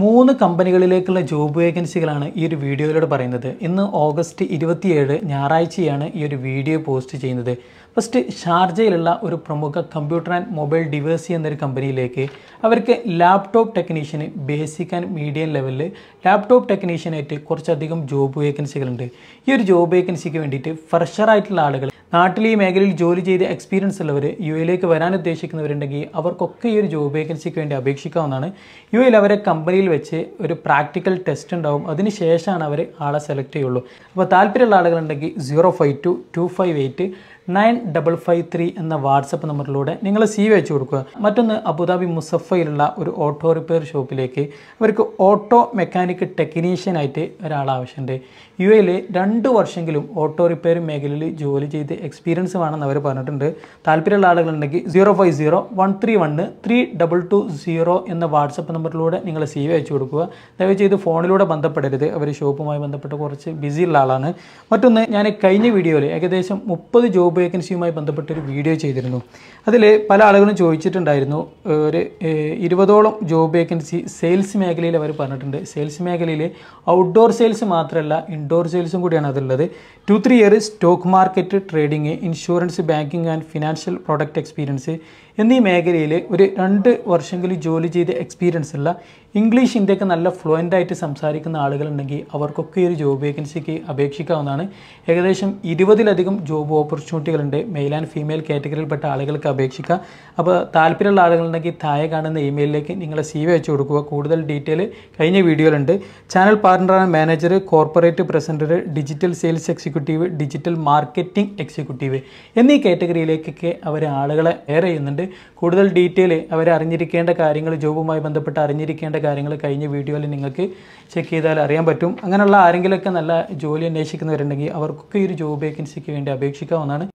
മൂന്ന് കമ്പനികളിലേക്കുള്ള ജോബ് വേക്കൻസികളാണ് ഈ ഒരു വീഡിയോയിലൂടെ പറയുന്നത് ഇന്ന് ഓഗസ്റ്റ് ഇരുപത്തിയേഴ് ഞായറാഴ്ചയാണ് ഈ ഒരു വീഡിയോ പോസ്റ്റ് ചെയ്യുന്നത് ഫസ്റ്റ് ഷാർജയിലുള്ള ഒരു പ്രമുഖ കമ്പ്യൂട്ടർ ആൻഡ് മൊബൈൽ ഡിവേഴ്സി എന്നൊരു കമ്പനിയിലേക്ക് അവർക്ക് ലാപ്ടോപ്പ് ടെക്നീഷ്യന് ബേസിക് ആൻഡ് മീഡിയം ലെവലിൽ ലാപ്ടോപ്പ് ടെക്നീഷ്യനായിട്ട് കുറച്ചധികം ജോബ് വേക്കൻസികളുണ്ട് ഈ ഒരു ജോബ് വേക്കൻസിക്ക് വേണ്ടിയിട്ട് ഫ്രഷറായിട്ടുള്ള ആളുകൾ നാട്ടിൽ ഈ മേഖലയിൽ ജോലി ചെയ്ത് എക്സ്പീരിയൻസ് ഉള്ളവർ യു എയിലേക്ക് വരാൻ ഉദ്ദേശിക്കുന്നവരുണ്ടെങ്കിൽ അവർക്കൊക്കെ ഈ ഒരു ജോബ് വേക്കൻസിക്ക് വേണ്ടി അപേക്ഷിക്കാവുന്നതാണ് യു എയിൽ അവരെ കമ്പനിയിൽ വെച്ച് ഒരു പ്രാക്ടിക്കൽ ടെസ്റ്റ് ഉണ്ടാവും അതിന് ശേഷമാണ് അവർ ആളെ സെലക്ട് ചെയ്യുള്ളൂ അപ്പോൾ താല്പര്യമുള്ള ആളുകളുണ്ടെങ്കിൽ zero five two two five eight nine double five three എന്ന വാട്സപ്പ് നമ്പറിലൂടെ നിങ്ങൾ സി വി അയച്ചു കൊടുക്കുക മറ്റൊന്ന് അബുദാബി മുസഫയിലുള്ള ഒരു ഓട്ടോ റിപ്പയർ ഷോപ്പിലേക്ക് അവർക്ക് ഓട്ടോ മെക്കാനിക് ടെക്നീഷ്യനായിട്ട് ഒരാൾ ആവശ്യമുണ്ട് യു എയിൽ രണ്ട് വർഷമെങ്കിലും ഓട്ടോ റിപ്പയർ മേഖലയിൽ ജോലി ചെയ്ത് എക്സ്പീരിയൻസ് വേണമെന്ന് അവർ പറഞ്ഞിട്ടുണ്ട് താല്പര്യമുള്ള ആളുകളുണ്ടെങ്കിൽ zero five zero one three one three double two zero എന്ന വാട്സപ്പ് നമ്പറിലൂടെ നിങ്ങൾ സി വി അയച്ചു കൊടുക്കുക ദയവ് ചെയ്ത് ഫോണിലൂടെ ബന്ധപ്പെടരുത് അവർ ഷോപ്പുമായി ബന്ധപ്പെട്ട് കുറച്ച് ബിസി ഉള്ള ആളാണ് മറ്റൊന്ന് ഞാൻ കഴിഞ്ഞ വീഡിയോയിൽ ഏകദേശം മുപ്പത് ജോബ് വേക്കൻസിയുമായി ബന്ധപ്പെട്ട് ഒരു വീഡിയോ ചെയ്തിരുന്നു അതിൽ പല ആളുകളും ചോദിച്ചിട്ടുണ്ടായിരുന്നു ഒരു ഏഹ്, ഇരുപതോളം ജോബ് വേക്കൻസി സെയിൽസ് മേഖലയിൽ അവർ പറഞ്ഞിട്ടുണ്ട് സെയിൽസ് മേഖലയിൽ ഔട്ട്ഡോർ സെയിൽസ് മാത്രമല്ല ഇൻഡോർ സെയിൽസും കൂടിയാണ് അതുള്ളത് two three year stock market trading insurance banking and financial product experience എന്നീ മേഖലയിൽ ഒരു രണ്ട് വർഷമെങ്കിലും ജോലി ചെയ്ത് എക്സ്പീരിയൻസ് ഉള്ള ഇംഗ്ലീഷ് ഇന്ത്യക്ക് നല്ല ഫ്ലുവൻ്റ് ആയിട്ട് സംസാരിക്കുന്ന ആളുകളുണ്ടെങ്കിൽ അവർക്കൊക്കെ ഈ ഒരു ജോബ് വേക്കൻസിക്ക് അപേക്ഷിക്കാവുന്നതാണ് ഏകദേശം ഇരുപതിലധികം ജോബ് ഓപ്പർച്യൂണിറ്റികളുണ്ട് മെയിൽ ആൻഡ് ഫീമെയിൽ കാറ്റഗറിയിൽപ്പെട്ട ആളുകൾക്ക് അപേക്ഷിക്കാം അപ്പോൾ താല്പര്യമുള്ള ആളുകളുണ്ടെങ്കിൽ താഴെ കാണുന്ന ഇമെയിലിലേക്ക് നിങ്ങൾ സി വി അയച്ചു കൊടുക്കുക കൂടുതൽ ഡീറ്റെയിൽ കഴിഞ്ഞ വീഡിയോയിലുണ്ട് channel partner and manager corporate presenter digital sales executive digital marketing executive എന്നീ കാറ്റഗറിയിലേക്കൊക്കെ അവർ ആളുകളെ ഏറെ ചെയ്യുന്നുണ്ട് കൂടുതൽ ഡീറ്റെയിൽ അവർ അറിഞ്ഞിരിക്കേണ്ട കാര്യങ്ങൾ ജോബുമായി ബന്ധപ്പെട്ട് അറിഞ്ഞിരിക്കേണ്ട കാര്യങ്ങൾ കഴിഞ്ഞ വീഡിയോയിൽ നിങ്ങൾക്ക് ചെക്ക് ചെയ്താൽ അറിയാൻ പറ്റും അങ്ങനെയുള്ള ആരെങ്കിലുമൊക്കെ നല്ല ജോലി അന്വേഷിക്കുന്നവരുണ്ടെങ്കിൽ അവർക്കൊക്കെ ഈ ഒരു ജോബ് വേക്കൻസിക്ക് വേണ്ടി അപേക്ഷിക്കാവുന്നതാണ്